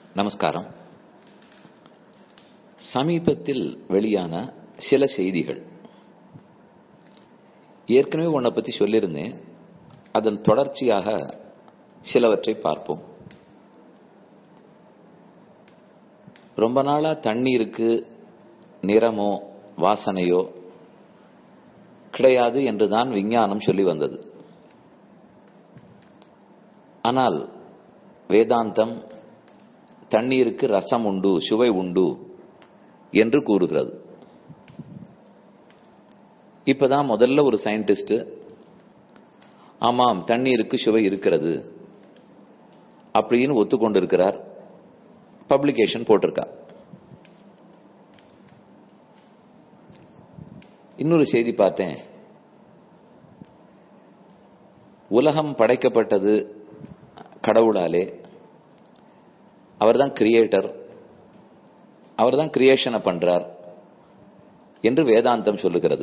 நமஸ்காரம் சமீபத்தில் வெளியான சில செய்திகள் ஏற்கனவே உன்னை பத்தி சொல்லியிருந்தேன் அதன் தொடர்ச்சியாக சிலவற்றை பார்ப்போம் ரொம்ப நாளா தண்ணீருக்கு நிறமோ வாசனையோ கிடையாது என்றுதான் விஞ்ஞானம் சொல்லி வந்தது ஆனால் வேதாந்தம் தண்ணீருக்கு ரசம் உண்டு சுவை உண்டு என்று கூறுகிறது இப்பதான் முதல்ல ஒரு சயின்டிஸ்ட் ஆமாம் தண்ணீருக்கு சுவை இருக்கிறது அப்படின்னு ஒத்துக்கொண்டிருக்கிறார் பப்ளிகேஷன் போட்டிருக்கா இன்னொரு செய்தி பார்த்தேன் உலகம் படைக்கப்பட்டது கடவுளாலே அவர்தான் கிரியேட்டர் அவர்தான் கிரியேஷனை பண்றார் என்று வேதாந்தம் சொல்லுகிறது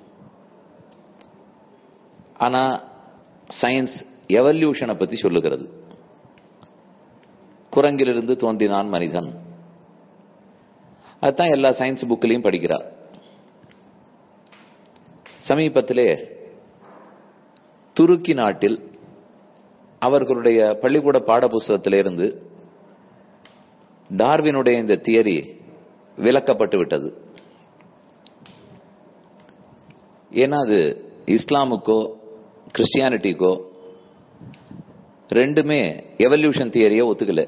ஆனா சயின்ஸ் எவல்யூஷனை பத்தி சொல்லுகிறது குரங்கிலிருந்து தோன்றினான் மனிதன் அதுதான் எல்லா சயின்ஸ் புக்கிலையும் படிக்கிறார் சமீபத்திலே துருக்கி நாட்டில் அவர்களுடைய பள்ளிக்கூட பாட புஸ்தகத்திலிருந்து டார்வினுடைய இந்த தியரி விலக்கப்பட்டு விட்டது ஏன்னா அது இஸ்லாமுக்கோ கிறிஸ்டியானிட்டிக்கோ ரெண்டுமே எவல்யூஷன் தியரியை ஒத்துக்கல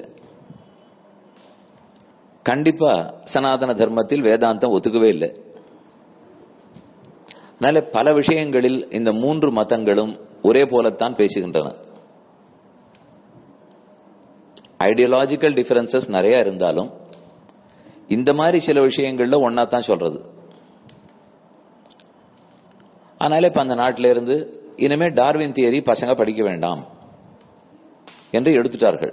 கண்டிப்பா சனாதன தர்மத்தில் வேதாந்தம் ஒத்துக்கவே இல்லை அதனால பல விஷயங்களில் இந்த மூன்று மதங்களும் ஒரே போலத்தான் பேசுகின்றன ஐடியாலஜிக்கல் டிஃபரன்சஸ் நிறைய இருந்தாலும் இந்த மாதிரி சில விஷயங்கள்ல ஒன்னா தான் சொல்றது அதனால இப்ப அந்த நாட்டில இருந்து இனிமே டார்வின் தியரி பசங்க படிக்க வேண்டாம் என்று எடுத்துட்டார்கள்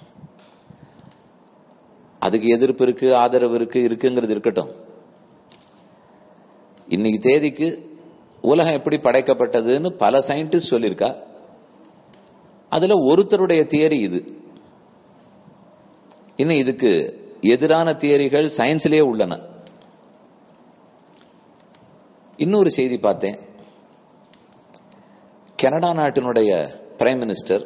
அதுக்கு எதிர்ப்பு இருக்கு ஆதரவு இருக்கு இருக்குங்கிறது இருக்கட்டும் இன்னைக்கு தேதிக்கு உலகம் எப்படி படைக்கப்பட்டதுன்னு பல சயின்டிஸ்ட் சொல்லியிருக்கா அதுல ஒருத்தருடைய தியரி இது இன்னும் இதுக்கு எதிரான தியரிகள் சயின்ஸ்லயே உள்ளன இன்னொரு செய்தி பார்த்தேன் கனடா நாட்டினுடைய பிரைம் மினிஸ்டர்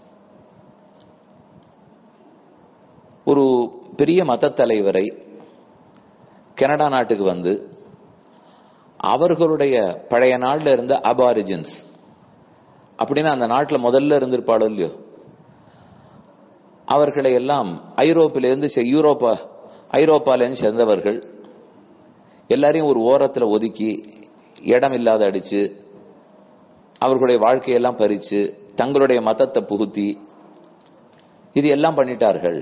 ஒரு பெரிய மத தலைவரை கனடா நாட்டுக்கு வந்து அவர்களுடைய பழைய நாள்ல இருந்த அபாரிஜின்ஸ் அப்படின்னு அந்த நாட்டில் முதல்ல இருந்திருப்பாளோ இல்லையோ அவர்களை எல்லாம் ஐரோப்பிலிருந்து யூரோப்பா ஐரோப்பாலேருந்து சேர்ந்தவர்கள் எல்லாரையும் ஒரு ஓரத்தில் ஒதுக்கி இடம் இல்லாத அடிச்சு அவர்களுடைய வாழ்க்கையெல்லாம் பறிச்சு தங்களுடைய மதத்தை புகுத்தி இது எல்லாம் பண்ணிட்டார்கள்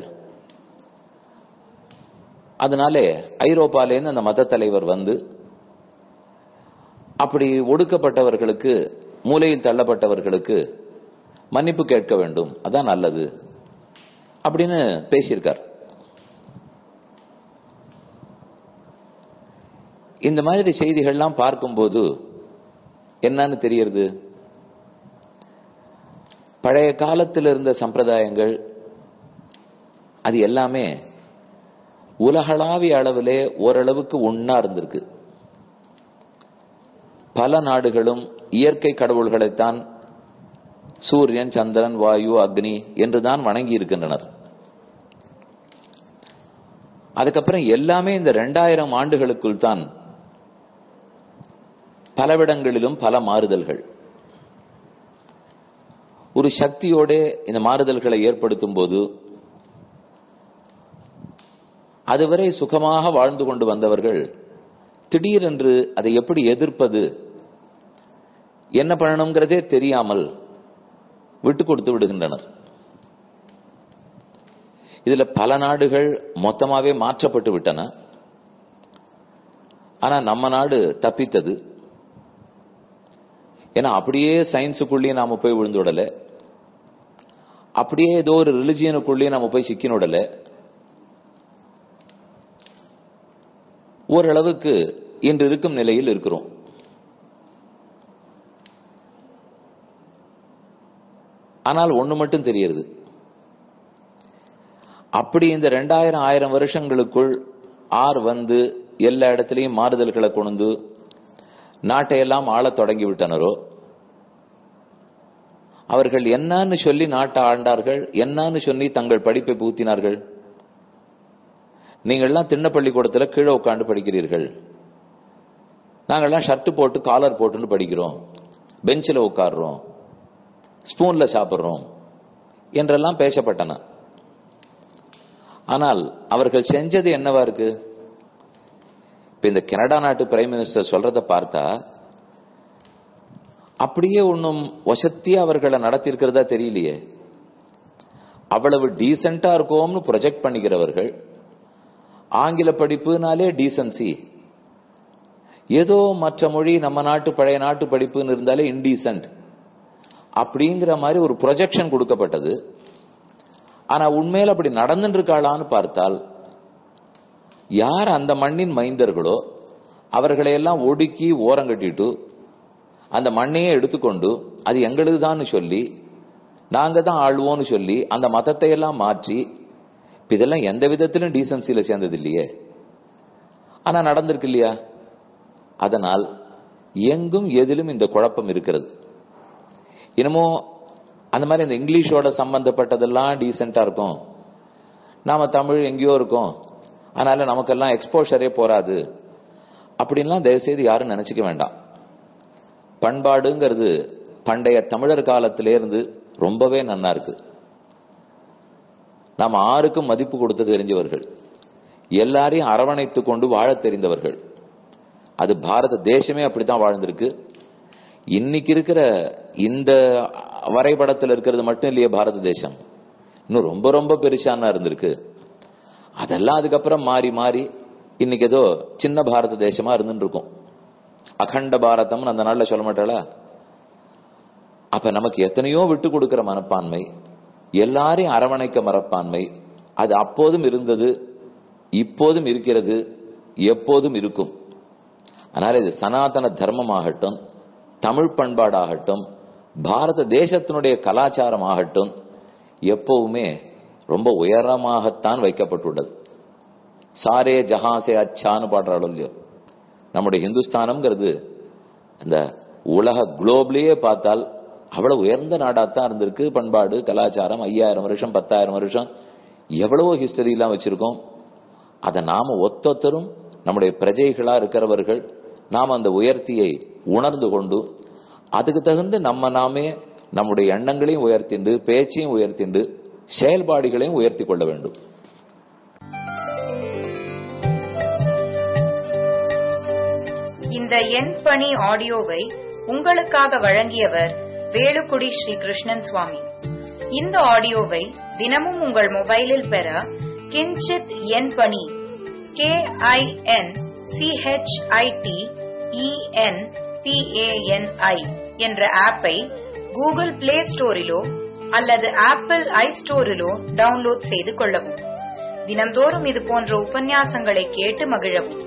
அதனாலே ஐரோப்பாலேருந்து அந்த மத தலைவர் வந்து அப்படி ஒடுக்கப்பட்டவர்களுக்கு மூலையில் தள்ளப்பட்டவர்களுக்கு மன்னிப்பு கேட்க வேண்டும் அதான் நல்லது அப்படின்னு பேசியிருக்கார் இந்த மாதிரி செய்திகள்லாம் பார்க்கும்போது என்னன்னு தெரியறது பழைய காலத்தில் இருந்த சம்பிரதாயங்கள் அது எல்லாமே உலகளாவிய அளவிலே ஓரளவுக்கு ஒன்னா இருந்திருக்கு பல நாடுகளும் இயற்கை கடவுள்களைத்தான் சூரியன் சந்திரன் வாயு அக்னி என்றுதான் வணங்கி இருக்கின்றனர் அதுக்கப்புறம் எல்லாமே இந்த ரெண்டாயிரம் ஆண்டுகளுக்குள் தான் பலவிடங்களிலும் பல மாறுதல்கள் ஒரு சக்தியோட இந்த மாறுதல்களை ஏற்படுத்தும் போது அதுவரை சுகமாக வாழ்ந்து கொண்டு வந்தவர்கள் திடீரென்று அதை எப்படி எதிர்ப்பது என்ன பண்ணணுங்கிறதே தெரியாமல் விட்டு கொடுத்து விடுகின்றனர் இதுல பல நாடுகள் மொத்தமாவே மாற்றப்பட்டு விட்டன ஆனா நம்ம நாடு தப்பித்தது ஏன்னா அப்படியே சயின்ஸுக்குள்ளேயே நாம போய் விழுந்து விடல அப்படியே ஏதோ ஒரு ரிலிஜியனுக்குள்ளேயே நம்ம போய் சிக்கின விடல ஓரளவுக்கு இன்று இருக்கும் நிலையில் இருக்கிறோம் ஆனால் ஒண்ணு மட்டும் தெரியுது அப்படி இந்த ரெண்டாயிரம் ஆயிரம் வருஷங்களுக்குள் ஆர் வந்து எல்லா இடத்துலயும் மாறுதல்களை கொண்டு நாட்டையெல்லாம் ஆளத் தொடங்கி விட்டனரோ அவர்கள் என்னன்னு சொல்லி நாட்டை ஆண்டார்கள் என்னன்னு சொல்லி தங்கள் படிப்பை பூத்தினார்கள் நீங்கள்லாம் திண்ண பள்ளிக்கூடத்துல கீழே உட்காந்து படிக்கிறீர்கள் நாங்கள்லாம் ஷர்ட் போட்டு காலர் போட்டுன்னு படிக்கிறோம் பெஞ்சில் உட்காடுறோம் ஸ்பூன்ல சாப்பிடுறோம் என்றெல்லாம் பேசப்பட்டன ஆனால் அவர்கள் செஞ்சது என்னவா இருக்கு இப்ப இந்த கனடா நாட்டு பிரைம் மினிஸ்டர் சொல்றத பார்த்தா அப்படியே ஒன்னும் வசத்தி அவர்களை நடத்தியிருக்கிறதா தெரியலையே அவ்வளவு டீசெண்டா இருக்கோம்னு ப்ரொஜெக்ட் பண்ணிக்கிறவர்கள் ஆங்கில படிப்புனாலே டீசன்சி ஏதோ மற்ற மொழி நம்ம நாட்டு பழைய நாட்டு படிப்புன்னு இருந்தாலே இன்டீசன்ட் அப்படிங்கிற மாதிரி ஒரு ப்ரொஜெக்ஷன் கொடுக்கப்பட்டது ஆனா உண்மையில அப்படி நடந்துட்டு இருக்காளான்னு பார்த்தால் யார் அந்த மண்ணின் மைந்தர்களோ அவர்களை எல்லாம் ஒடுக்கி ஓரங்கட்டிட்டு அந்த மண்ணையே எடுத்துக்கொண்டு அது எங்களுதுதான்னு சொல்லி நாங்க தான் ஆள்வோம்னு சொல்லி அந்த மதத்தை எல்லாம் மாற்றி இதெல்லாம் எந்த விதத்திலும் டீசன்சியில சேர்ந்தது இல்லையே ஆனா நடந்திருக்கு இல்லையா அதனால் எங்கும் எதிலும் இந்த குழப்பம் இருக்கிறது என்னமோ அந்த மாதிரி இந்த இங்கிலீஷோட சம்பந்தப்பட்டதெல்லாம் டீசெண்டா இருக்கும் நாம தமிழ் எங்கேயோ இருக்கோம் அதனால நமக்கெல்லாம் எக்ஸ்போஷரே போராது அப்படின்லாம் தயவுசெய்து யாரும் நினைச்சுக்க வேண்டாம் பண்பாடுங்கிறது பண்டைய தமிழர் காலத்திலேருந்து ரொம்பவே நன்னா இருக்கு நாம் ஆருக்கும் மதிப்பு கொடுத்து தெரிஞ்சவர்கள் எல்லாரையும் அரவணைத்து கொண்டு வாழ தெரிந்தவர்கள் அது பாரத தேசமே அப்படித்தான் வாழ்ந்திருக்கு இன்னைக்கு இருக்கிற இந்த வரைபடத்தில் இருக்கிறது மட்டும் இல்லையே பாரத தேசம் இன்னும் ரொம்ப ரொம்ப பெருசானா இருந்திருக்கு அதெல்லாம் அதுக்கப்புறம் மாறி மாறி இன்னைக்கு ஏதோ சின்ன பாரத தேசமா இருந்துட்டு இருக்கும் அகண்ட பாரதம் அந்த நாள்ல சொல்ல மாட்டாளா அப்ப நமக்கு எத்தனையோ விட்டு கொடுக்கிற மனப்பான்மை எல்லாரையும் அரவணைக்க மரப்பான்மை அது அப்போதும் இருந்தது இப்போதும் இருக்கிறது எப்போதும் இருக்கும் அதனால இது சனாதன தர்மமாகட்டும் தமிழ் பண்பாடாகட்டும் பாரத தேசத்தினுடைய கலாச்சாரம் ஆகட்டும் எப்பவுமே ரொம்ப உயரமாகத்தான் வைக்கப்பட்டுள்ளது சாரே ஜஹாசே அச்சான்னு பாடுறாளோ இல்லையோ நம்முடைய ஹிந்துஸ்தானம்ங்கிறது அந்த உலக குளோப்லயே பார்த்தால் அவ்வளவு உயர்ந்த நாடாத்தான் இருந்திருக்கு பண்பாடு கலாச்சாரம் ஐயாயிரம் வருஷம் பத்தாயிரம் வருஷம் எவ்வளவோ ஹிஸ்டரி எல்லாம் வச்சிருக்கோம் அதை நாம ஒத்தொத்தரும் நம்முடைய பிரஜைகளா இருக்கிறவர்கள் நாம் அந்த உயர்த்தியை உணர்ந்து கொண்டு அதுக்கு தகுந்து நம்ம நாமே நம்முடைய எண்ணங்களையும் உயர்த்திண்டு பேச்சையும் உயர்த்திண்டு செயல்பாடுகளையும் உயர்த்தி கொள்ள வேண்டும் இந்த எண் பணி ஆடியோவை உங்களுக்காக வழங்கியவர் வேலுக்குடி ஸ்ரீ கிருஷ்ணன் சுவாமி இந்த ஆடியோவை தினமும் உங்கள் மொபைலில் பெற கிஞ்சித் எண் பணி கே ஐ என் சிஹெச்ஐடி இஎன் பிஏஎன்ஐ என்ற ஆப்பை கூகுள் பிளே ஸ்டோரிலோ அல்லது ஆப்பிள் ஐ ஸ்டோரிலோ டவுன்லோட் செய்து கொள்ளவும் தினம்தோறும் இது போன்ற உபன்யாசங்களை கேட்டு மகிழவும்